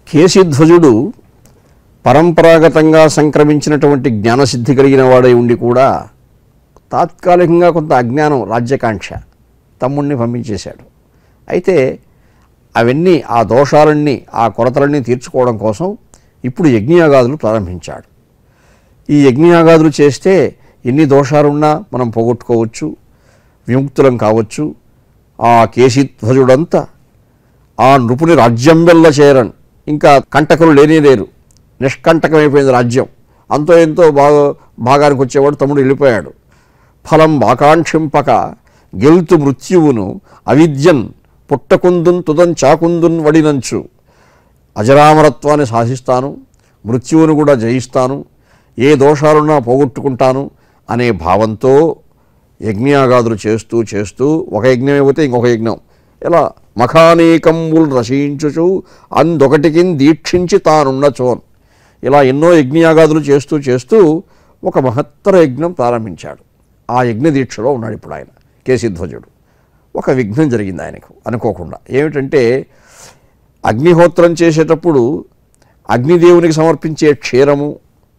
కేశిధ్వజుడు పరంపరాగతంగా సంక్రమించినటువంటి జ్ఞానసిద్ధి కలిగిన వాడై ఉండి కూడా తాత్కాలికంగా కొంత అజ్ఞానం రాజ్యకాంక్ష తమ్ముణ్ణి పంపించేశాడు అయితే అవన్నీ ఆ దోషాలన్నీ ఆ కొరతలన్నీ తీర్చుకోవడం కోసం ఇప్పుడు యజ్ఞయాగాదులు ప్రారంభించాడు ఈ యజ్ఞయాగాదులు చేస్తే ఎన్ని దోషాలున్నా మనం పోగొట్టుకోవచ్చు విముక్తులం కావచ్చు ఆ కేశిధ్వజుడంతా ఆ నృపుని రాజ్యం వెళ్ళ చేరన్ ఇంకా కంటకులు లేనే లేరు నిష్కంటకమైపోయింది రాజ్యం అంతో ఎంతో బాగా భాగానికి వచ్చేవాడు తమ్ముడు వెళ్ళిపోయాడు ఫలం ఆకాంక్షింపక గెలుతు మృత్యువును అవిద్యన్ పుట్టకుందున్ తుదన్ చాకుందున్ వడినంచు అజరామరత్వాన్ని సాధిస్తాను మృత్యువును కూడా జయిస్తాను ఏ దోషాలున్నా పోగొట్టుకుంటాను అనే భావంతో యజ్ఞయాగాదులు చేస్తూ చేస్తూ ఒక యజ్ఞం అయిపోతే ఇంకొక యజ్ఞం ఇలా మఖానేకంబుల్ రసించుచు అందొకటికి దీక్షించి తానున్న చోన్ ఇలా ఎన్నో యజ్ఞయాగాదులు చేస్తూ చేస్తూ ఒక మహత్తర యజ్ఞం ప్రారంభించాడు ఆ యజ్ఞ దీక్షలో ఉన్నాడు ఇప్పుడు ఆయన కేశిధ్వజుడు ఒక విఘ్నం జరిగింది ఆయనకు అనుకోకుండా ఏమిటంటే అగ్నిహోత్రం చేసేటప్పుడు అగ్నిదేవునికి సమర్పించే క్షీరము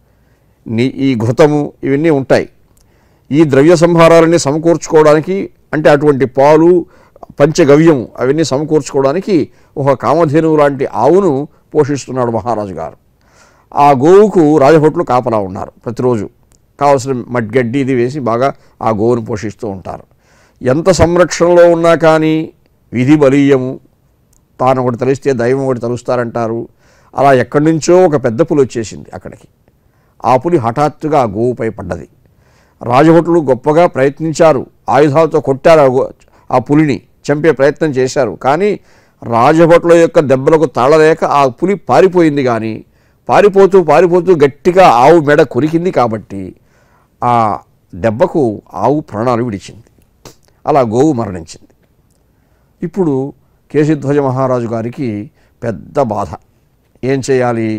ని ఈ ఘృతము ఇవన్నీ ఉంటాయి ఈ ద్రవ్య సంహారాలన్నీ సమకూర్చుకోవడానికి అంటే అటువంటి పాలు పంచగవ్యం అవన్నీ సమకూర్చుకోవడానికి ఒక కామధేనువు లాంటి ఆవును పోషిస్తున్నాడు మహారాజు గారు ఆ గోవుకు రాజభట్లు కాపలా ఉన్నారు ప్రతిరోజు కావలసిన మడ్గడ్డి ఇది వేసి బాగా ఆ గోవును పోషిస్తూ ఉంటారు ఎంత సంరక్షణలో ఉన్నా కానీ విధి బలీయము తాను ఒకటి తలిస్తే దైవం ఒకటి తలుస్తారంటారు అలా ఎక్కడి నుంచో ఒక పెద్ద పులి వచ్చేసింది అక్కడికి ఆ పులి హఠాత్తుగా ఆ గోవుపై పడ్డది రాజభటులు గొప్పగా ప్రయత్నించారు ఆయుధాలతో కొట్టారు ఆ గో- ఆ పులిని చంపే ప్రయత్నం చేశారు కానీ రాజభటుల యొక్క దెబ్బలకు తాళలేక ఆ పులి పారిపోయింది కానీ పారిపోతూ పారిపోతూ గట్టిగా ఆవు మెడ కొరికింది కాబట్టి ఆ దెబ్బకు ఆవు ప్రాణాలు విడిచింది అలా గోవు మరణించింది ఇప్పుడు కేశిధ్వజ మహారాజు గారికి పెద్ద బాధ ఏం చేయాలి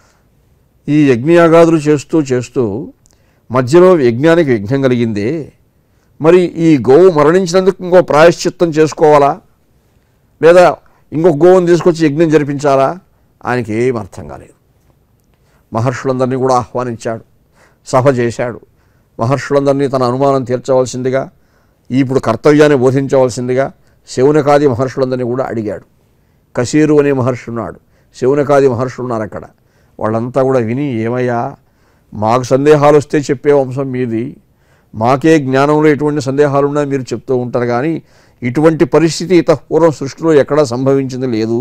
ఈ యజ్ఞయాగాదులు చేస్తూ చేస్తూ మధ్యలో యజ్ఞానికి విఘ్నం కలిగిందే మరి ఈ గోవు మరణించినందుకు ఇంకో ప్రాయశ్చిత్తం చేసుకోవాలా లేదా ఇంకొక గోవుని తీసుకొచ్చి యజ్ఞం జరిపించాలా ఆయనకి ఏం అర్థం కాలేదు మహర్షులందరినీ కూడా ఆహ్వానించాడు సభ చేశాడు మహర్షులందరినీ తన అనుమానం తీర్చవలసిందిగా ఇప్పుడు కర్తవ్యాన్ని బోధించవలసిందిగా శౌనకాది మహర్షులందరినీ కూడా అడిగాడు కశీరు అనే మహర్షి ఉన్నాడు శౌనకాది మహర్షులు ఉన్నారు అక్కడ వాళ్ళంతా కూడా విని ఏమయ్యా మాకు సందేహాలు వస్తే చెప్పే వంశం మీది మాకే జ్ఞానంలో ఎటువంటి సందేహాలు ఉన్నా మీరు చెప్తూ ఉంటారు కానీ ఇటువంటి పరిస్థితి ఇత పూర్వం సృష్టిలో ఎక్కడా సంభవించింది లేదు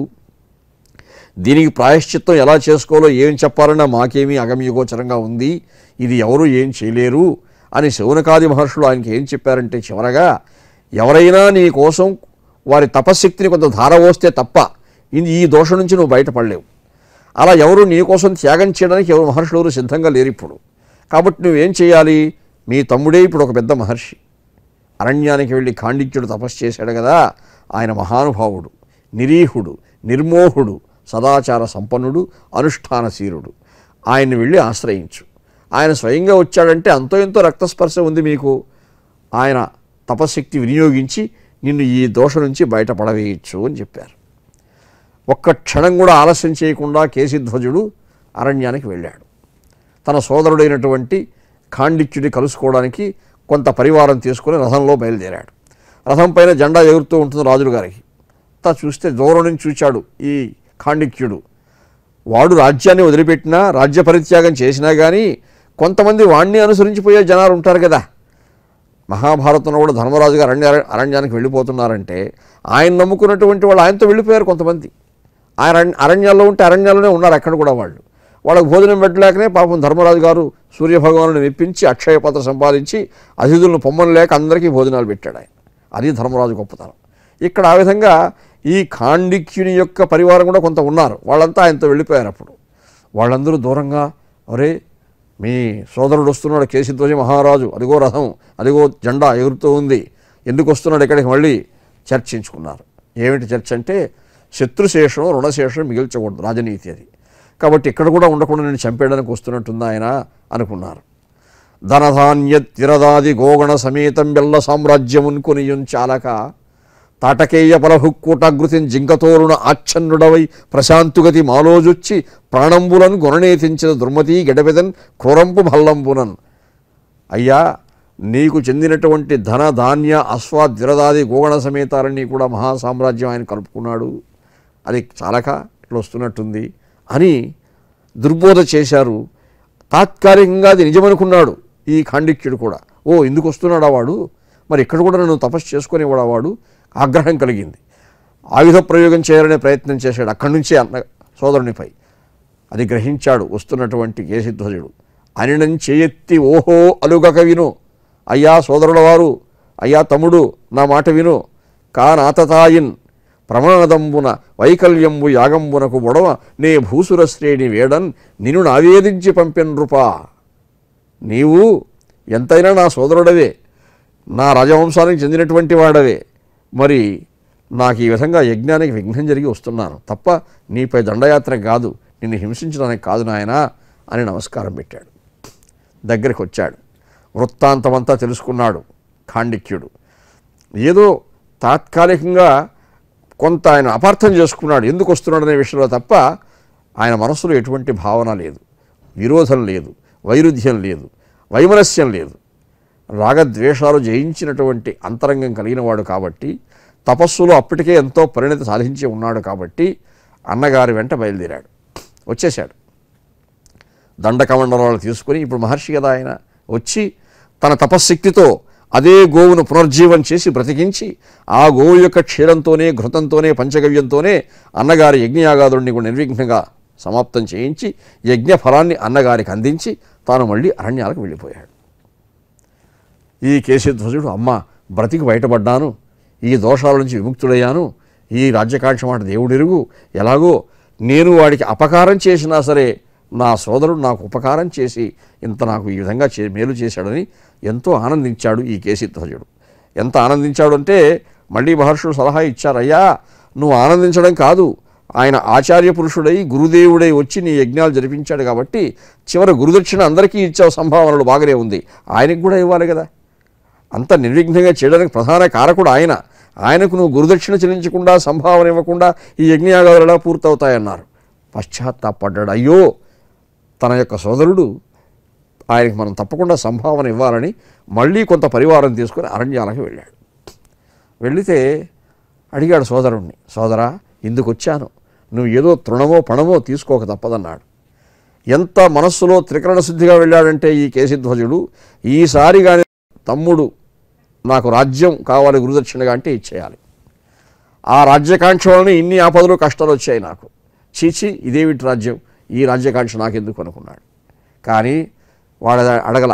దీనికి ప్రాయశ్చిత్తం ఎలా చేసుకోవాలో ఏం చెప్పాలన్నా మాకేమీ అగమ్యగోచరంగా ఉంది ఇది ఎవరు ఏం చేయలేరు అని శౌనకాది మహర్షులు ఆయనకి ఏం చెప్పారంటే చివరగా ఎవరైనా నీ కోసం వారి తపశ్శక్తిని కొంత ధారవోస్తే తప్ప ఇది ఈ దోషం నుంచి నువ్వు బయటపడలేవు అలా ఎవరు నీ కోసం త్యాగం చేయడానికి ఎవరు మహర్షులు ఎవరు సిద్ధంగా లేరు ఇప్పుడు కాబట్టి నువ్వేం చేయాలి మీ తమ్ముడే ఇప్పుడు ఒక పెద్ద మహర్షి అరణ్యానికి వెళ్ళి ఖాండిత్యుడు తపస్సు చేశాడు కదా ఆయన మహానుభావుడు నిరీహుడు నిర్మోహుడు సదాచార సంపన్నుడు అనుష్ఠానశీలుడు ఆయన్ని వెళ్ళి ఆశ్రయించు ఆయన స్వయంగా వచ్చాడంటే అంతో ఎంతో రక్తస్పర్శ ఉంది మీకు ఆయన తపశక్తి వినియోగించి నిన్ను ఈ దోషం నుంచి బయటపడవేయచ్చు అని చెప్పారు ఒక్క క్షణం కూడా ఆలస్యం చేయకుండా కేశిధ్వజుడు అరణ్యానికి వెళ్ళాడు తన సోదరుడైనటువంటి ఖాండిత్యుడి కలుసుకోవడానికి కొంత పరివారం తీసుకుని రథంలో బయలుదేరాడు రథం పైన జెండా ఎగురుతూ ఉంటుంది రాజుల గారికి తా చూస్తే దూరం నుంచి చూచాడు ఈ ఖాండిక్యుడు వాడు రాజ్యాన్ని వదిలిపెట్టినా రాజ్య పరిత్యాగం చేసినా కానీ కొంతమంది వాణ్ణి అనుసరించిపోయే జనాలు ఉంటారు కదా మహాభారతంలో కూడా ధర్మరాజు గారు అరణ్య అరణ్యానికి వెళ్ళిపోతున్నారంటే ఆయన నమ్ముకున్నటువంటి వాళ్ళు ఆయనతో వెళ్ళిపోయారు కొంతమంది ఆయన అరణ్- అరణ్యాల్లో ఉంటే అరణ్యాల్లోనే ఉన్నారు అక్కడ కూడా వాళ్ళు వాళ్ళకి భోజనం పెట్టలేకనే పాపం ధర్మరాజు గారు సూర్యభగవాను మెప్పించి అక్షయపత్ర సంపాదించి అతిథులను పొమ్మని లేక అందరికీ భోజనాలు పెట్టాడు ఆయన అది ధర్మరాజు గొప్పతనం ఇక్కడ ఆ విధంగా ఈ ఖాండిక్యుని యొక్క పరివారం కూడా కొంత ఉన్నారు వాళ్ళంతా ఆయనతో వెళ్ళిపోయారు అప్పుడు వాళ్ళందరూ దూరంగా ఒరే మీ సోదరుడు వస్తున్నాడు కేశిధ్వజ మహారాజు అదిగో రథం అదిగో జెండా ఎగురుతూ ఉంది ఎందుకు వస్తున్నాడు ఇక్కడికి మళ్ళీ చర్చించుకున్నారు ఏమిటి చర్చ అంటే శత్రుశేషం రుణశేషం మిగిల్చకూడదు రాజనీతి అది కాబట్టి ఇక్కడ కూడా ఉండకుండా నేను చంపేయడానికి వస్తున్నట్టుంది ఆయన అనుకున్నారు ధనధాన్య తిరదాది గోగణ సమేతం బెల్ల సామ్రాజ్యమున్ కొనియుం చాలక తాటకేయ బలహుక్కూటాగృతిని జింకతోరుణ ఆచ్ఛన్నుడవై ప్రశాంతుగతి మాలోజొచ్చి ప్రాణంబులను గుణనేతించిన దుర్మతి గడపెదన్ క్రూరంపు భల్లంబునన్ అయ్యా నీకు చెందినటువంటి ధన ధాన్య అశ్వాద్విరదాది గోగణ సమేతాలన్నీ కూడా మహాసామ్రాజ్యం ఆయన కలుపుకున్నాడు అది చాలక ఇట్లా వస్తున్నట్టుంది అని దుర్బోధ చేశారు తాత్కాలికంగా అది నిజమనుకున్నాడు ఈ ఖాండిక్యుడు కూడా ఓ ఎందుకు వస్తున్నాడా వాడు మరి ఇక్కడ కూడా నన్ను తపస్సు చేసుకునేవాడా వాడు ఆగ్రహం కలిగింది ఆయుధ ప్రయోగం చేయాలనే ప్రయత్నం చేశాడు అక్కడి నుంచే అన్న సోదరునిపై అది గ్రహించాడు వస్తున్నటువంటి కేసిధ్వజుడు అనినం చేయెత్తి ఓహో అలుగక విను అయ్యా సోదరుల వారు అయ్యా తమ్ముడు నా మాట విను కానాతతాయిన్ ప్రమాదంబున వైకల్యంబు యాగంబునకు బొడవ నే భూసుర శ్రేణి వేడన్ నిన్ను నావేదించి పంపెన్ రూపా నీవు ఎంతైనా నా సోదరుడవే నా రాజవంశానికి చెందినటువంటి వాడవే మరి నాకు ఈ విధంగా యజ్ఞానికి విఘ్నం జరిగి వస్తున్నాను తప్ప నీపై దండయాత్ర కాదు నిన్ను హింసించడానికి కాదు నాయనా అని నమస్కారం పెట్టాడు దగ్గరికి వచ్చాడు వృత్తాంతమంతా తెలుసుకున్నాడు ఖాండిక్యుడు ఏదో తాత్కాలికంగా కొంత ఆయన అపార్థం చేసుకున్నాడు ఎందుకు వస్తున్నాడు అనే విషయంలో తప్ప ఆయన మనసులో ఎటువంటి భావన లేదు విరోధం లేదు వైరుధ్యం లేదు వైమనస్యం లేదు రాగద్వేషాలు జయించినటువంటి అంతరంగం కలిగిన వాడు కాబట్టి తపస్సులో అప్పటికే ఎంతో పరిణతి సాధించి ఉన్నాడు కాబట్టి అన్నగారి వెంట బయలుదేరాడు వచ్చేశాడు దండకమండలాలు తీసుకుని ఇప్పుడు మహర్షి కదా ఆయన వచ్చి తన తపశ్శక్తితో అదే గోవును పునర్జీవం చేసి బ్రతికించి ఆ గోవు యొక్క క్షీరంతోనే ఘృతంతోనే పంచగవ్యంతోనే అన్నగారి యజ్ఞయాగాదుడిని కూడా నిర్విఘ్నంగా సమాప్తం చేయించి యజ్ఞ ఫలాన్ని అన్నగారికి అందించి తాను మళ్ళీ అరణ్యాలకు వెళ్ళిపోయాడు ఈ కేశధ్వజుడు అమ్మ బ్రతికి బయటపడ్డాను ఈ దోషాల నుంచి విముక్తుడయ్యాను ఈ రాజ్యకాంక్ష మాట దేవుడెరుగు ఎలాగో నేను వాడికి అపకారం చేసినా సరే నా సోదరుడు నాకు ఉపకారం చేసి ఇంత నాకు ఈ విధంగా చే మేలు చేశాడని ఎంతో ఆనందించాడు ఈ కేశధ్వజుడు ఎంత ఆనందించాడు అంటే మళ్ళీ మహర్షులు సలహా ఇచ్చారయ్యా నువ్వు ఆనందించడం కాదు ఆయన ఆచార్య పురుషుడై గురుదేవుడై వచ్చి నీ యజ్ఞాలు జరిపించాడు కాబట్టి చివరి గురుదక్షిణ అందరికీ ఇచ్చావు సంభావనలు బాగానే ఉంది ఆయనకు కూడా ఇవ్వాలి కదా అంత నిర్విఘ్నంగా చేయడానికి ప్రధాన కారకుడు ఆయన ఆయనకు నువ్వు గురుదక్షిణ చెల్లించకుండా సంభావన ఇవ్వకుండా ఈ యజ్ఞయాగాలు ఎలా పూర్తవుతాయన్నారు పశ్చాత్తాపడ్డాడు అయ్యో తన యొక్క సోదరుడు ఆయనకి మనం తప్పకుండా సంభావన ఇవ్వాలని మళ్ళీ కొంత పరివారం తీసుకుని అరణ్యాలకు వెళ్ళాడు వెళితే అడిగాడు సోదరుణ్ణి సోదరా ఇందుకు వచ్చాను నువ్వు ఏదో తృణమో పణమో తీసుకోక తప్పదన్నాడు ఎంత మనస్సులో త్రికరణ శుద్ధిగా వెళ్ళాడంటే ఈ కేశధ్వజుడు ఈసారి కానీ తమ్ముడు నాకు రాజ్యం కావాలి గురుదక్షిణగా అంటే ఇచ్చేయాలి ఆ రాజ్యకాంక్ష వలన ఇన్ని ఆపదలు కష్టాలు వచ్చాయి నాకు చీచి ఇదేమిటి రాజ్యం ఈ రాజ్యకాంక్ష నాకెందుకు అనుకున్నాడు కానీ వాడు అది అడగల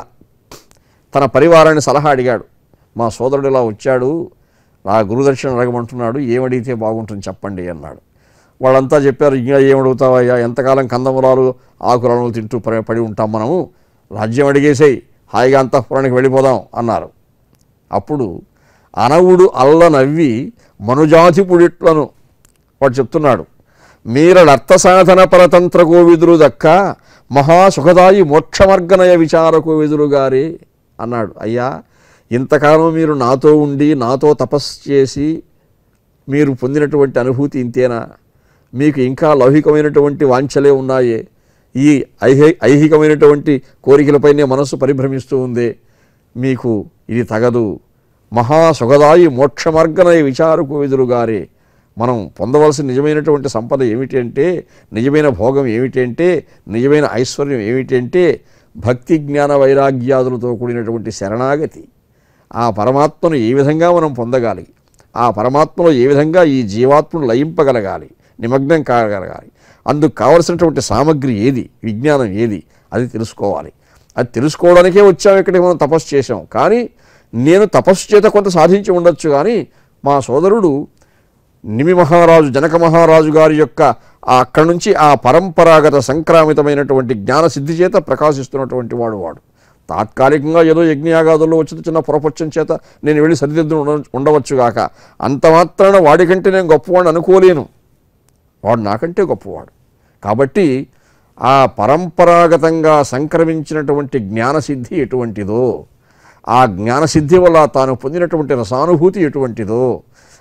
తన పరివారాన్ని సలహా అడిగాడు మా సోదరుడు ఇలా వచ్చాడు నా గురుదక్షిణ అడగమంటున్నాడు ఏమడిగితే బాగుంటుంది చెప్పండి అన్నాడు వాళ్ళంతా చెప్పారు ఇంకా ఏమడుగుతావయ్యా ఎంతకాలం కందమూలాలు ఆకులను తింటూ పడి పడి ఉంటాం మనము రాజ్యం అడిగేసేయి హాయిగా అంతఃపురానికి వెళ్ళిపోదాం అన్నారు అప్పుడు అనవుడు అల్ల నవ్వి మనుజాతిపుడిట్లను వాడు చెప్తున్నాడు మీరడర్థ సాధన పరతంత్ర కోవిదులు దక్క మహాసుఖదాయి మోక్షమర్గనయ విచార కోవిదులు గారే అన్నాడు అయ్యా ఇంతకాలం మీరు నాతో ఉండి నాతో తపస్సు చేసి మీరు పొందినటువంటి అనుభూతి ఇంతేనా మీకు ఇంకా లౌకికమైనటువంటి వాంఛలే ఉన్నాయే ఈ ఐహి ఐహికమైనటువంటి కోరికలపైనే మనస్సు పరిభ్రమిస్తూ ఉందే మీకు ఇది తగదు మహాసుఖదాయి మోక్షమార్గనయ విచారకు విదురుగారే మనం పొందవలసిన నిజమైనటువంటి సంపద ఏమిటి అంటే నిజమైన భోగం ఏమిటి అంటే నిజమైన ఐశ్వర్యం ఏమిటి అంటే భక్తి జ్ఞాన వైరాగ్యాదులతో కూడినటువంటి శరణాగతి ఆ పరమాత్మను ఏ విధంగా మనం పొందగాలి ఆ పరమాత్మలో ఏ విధంగా ఈ జీవాత్మను లయింపగలగాలి నిమగ్నం కాగలగాలి అందుకు కావలసినటువంటి సామగ్రి ఏది విజ్ఞానం ఏది అది తెలుసుకోవాలి అది తెలుసుకోవడానికే వచ్చాం ఇక్కడికి మనం తపస్సు చేసాం కానీ నేను తపస్సు చేత కొంత సాధించి ఉండొచ్చు కానీ మా సోదరుడు నిమి మహారాజు జనక మహారాజు గారి యొక్క ఆ అక్కడి నుంచి ఆ పరంపరాగత సంక్రామితమైనటువంటి జ్ఞాన సిద్ధి చేత ప్రకాశిస్తున్నటువంటి వాడు వాడు తాత్కాలికంగా ఏదో యజ్ఞయాగాదుల్లో వచ్చిన చిన్న పొరపక్షం చేత నేను వెళ్ళి సరిదిద్దు ఉండవచ్చు గాక అంత మాత్రాన వాడికంటే నేను గొప్పవాడిని అనుకోలేను వాడు నాకంటే గొప్పవాడు కాబట్టి ఆ పరంపరాగతంగా సంక్రమించినటువంటి జ్ఞానసిద్ధి ఎటువంటిదో ఆ జ్ఞానసిద్ధి వల్ల తాను పొందినటువంటి రసానుభూతి ఎటువంటిదో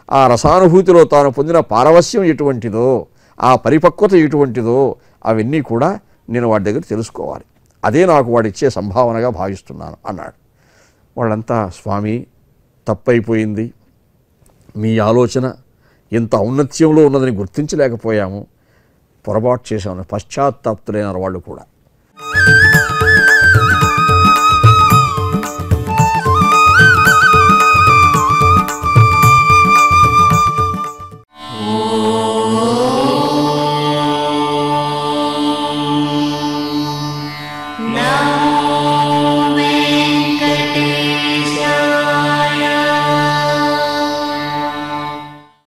ఆ రసానుభూతిలో తాను పొందిన పారవస్యం ఎటువంటిదో ఆ పరిపక్వత ఎటువంటిదో అవన్నీ కూడా నేను వాడి దగ్గర తెలుసుకోవాలి అదే నాకు వాడిచ్చే సంభావనగా భావిస్తున్నాను అన్నాడు వాళ్ళంతా స్వామి తప్పైపోయింది మీ ఆలోచన ఇంత ఔన్నత్యంలో ఉన్నదని గుర్తించలేకపోయాము పొరపాటు చేశాము పశ్చాత్తాప్తులైన వాళ్ళు కూడా